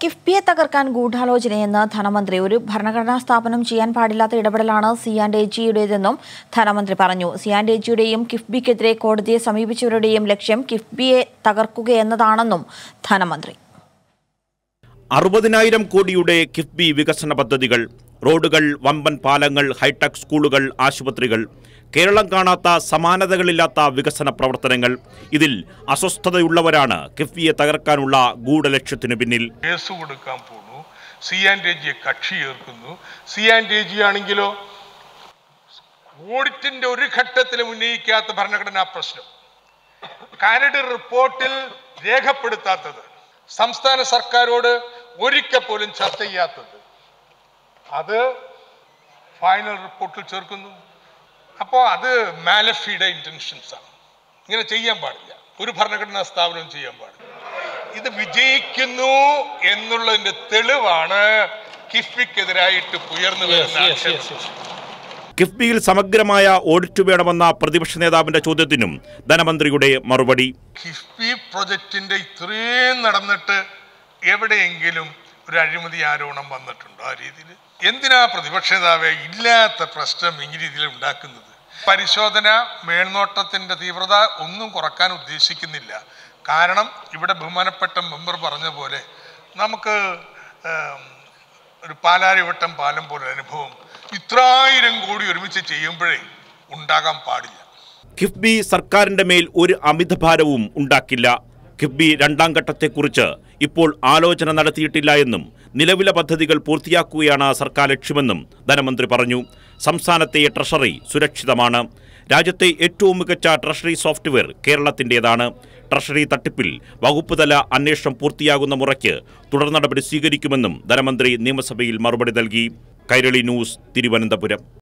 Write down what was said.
കിഫ്ബിയെ തകർക്കാൻ ഗൂഢാലോചനയെന്ന് ധനമന്ത്രി ഒരു ഭരണഘടനാ സ്ഥാപനം ചെയ്യാൻ പാടില്ലാത്ത ഇടപെടലാണ് സി ആൻഡ് എജിയുടേതെന്നും ധനമന്ത്രി പറഞ്ഞു സി ആൻഡ് എജിയുടെയും കിഫ്ബിക്കെതിരെ കോടതിയെ സമീപിച്ചവരുടെയും ലക്ഷ്യം കിഫ്ബിയെ തകർക്കുകയെന്നതാണെന്നും ധനമന്ത്രി അറുപതിനായിരം കോടിയുടെ കിഫ്ബി വികസന പദ്ധതികൾ റോഡുകൾ വമ്പൻ പാലങ്ങൾ ഹൈടെക് സ്കൂളുകൾ ആശുപത്രികൾ കേരളം കാണാത്ത സമാനതകളില്ലാത്ത വികസന പ്രവർത്തനങ്ങൾ ഇതിൽ അസ്വസ്ഥതയുള്ളവരാണ് കിഫ്ബിയെ തകർക്കാനുള്ള ഗൂഢലക്ഷ്യത്തിനു പിന്നിൽ കേസ് കൊടുക്കാൻ പോണു സി ആൻഡ് എ ജിയെ കക്ഷി ചേർക്കുന്നു സി ആൻഡ് എ ജി ആണെങ്കിലോ ഓഡിറ്റിന്റെ ഒരു ഘട്ടത്തിലും ഉന്നയിക്കാത്ത ഭരണഘടനാ പ്രശ്നം കരട് റിപ്പോർട്ടിൽ രേഖപ്പെടുത്താത്തത് സംസ്ഥാന സർക്കാരോട് ഒരിക്കൽ പോലും ചർച്ച ചെയ്യാത്തത് അത് ഫൈനൽ റിപ്പോർട്ടിൽ ചേർക്കുന്നു അപ്പോൾ അത് മാലഫീഡ ഇന്റൻഷൻസ് ആണ് ഇങ്ങനെ ചെയ്യാൻ പാടില്ല ഒരു ഭരണഘടനാ സ്ഥാപനവും ചെയ്യാൻ പാടില്ല ഇത് വിജയിക്കുന്നു എന്നുള്ളതിന്റെ തെളിവാണ് കിഫ്ബിക്കെതിരായിട്ട് ഉയർന്നു വരുന്ന ആക്ഷേപം കിഫ്ബിയിൽ സമഗ്രമായ ഓഡിറ്റ് വേണമെന്ന പ്രതിപക്ഷ നേതാവിന്റെ ചോദ്യത്തിനും ധനമന്ത്രിയുടെ മറുപടി കിഫ്ബി പ്രൊജക്ടിന്റെ ഇത്രയും നടന്നിട്ട് എവിടെയെങ്കിലും ഒരു അഴിമതി ആരോപണം വന്നിട്ടുണ്ടോ ആ രീതിയിൽ എന്തിനാ പ്രതിപക്ഷ നേതാവെ ഇല്ലാത്ത പ്രശ്നം ഈ രീതിയിൽ ഉണ്ടാക്കുന്നത് പരിശോധന മേൽനോട്ടത്തിന്റെ തീവ്രത ഒന്നും കുറക്കാൻ ഉദ്ദേശിക്കുന്നില്ല കാരണം ഇവിടെ ബഹുമാനപ്പെട്ട മെമ്പർ പറഞ്ഞ പോലെ നമുക്ക് ഏം, ഒരു പാലാരിവട്ടം പാലം പോലെ അനുഭവം ഇത്രായിരം കോടി ഒരുമിച്ച് ചെയ്യുമ്പോഴേ ഉണ്ടാകാൻ പാടില്ല കിഫ്ബി സർക്കാരിന്റെ മേൽ ഒരു അമിതഭാരവും ഉണ്ടാക്കില്ല കിഫ്ബി രണ്ടാം ഘട്ടത്തെക്കുറിച്ച് ഇപ്പോൾ ആലോചന നടത്തിയിട്ടില്ല എന്നും നിലവിലെ പദ്ധതികൾ പൂർത്തിയാക്കുകയാണ് സർക്കാർ ലക്ഷ്യമെന്നും ധനമന്ത്രി പറഞ്ഞു സംസ്ഥാനത്തെ ട്രഷറി സുരക്ഷിതമാണ് രാജ്യത്തെ ഏറ്റവും മികച്ച ട്രഷറി സോഫ്റ്റ്വെയർ കേരളത്തിൻ്റെതാണ് ട്രഷറി തട്ടിപ്പിൽ വകുപ്പ് തല അന്വേഷണം പൂർത്തിയാകുന്ന മുറയ്ക്ക് തുടർ നടപടി സ്വീകരിക്കുമെന്നും ധനമന്ത്രി നിയമസഭയിൽ മറുപടി നൽകി കൈരളി ന്യൂസ് തിരുവനന്തപുരം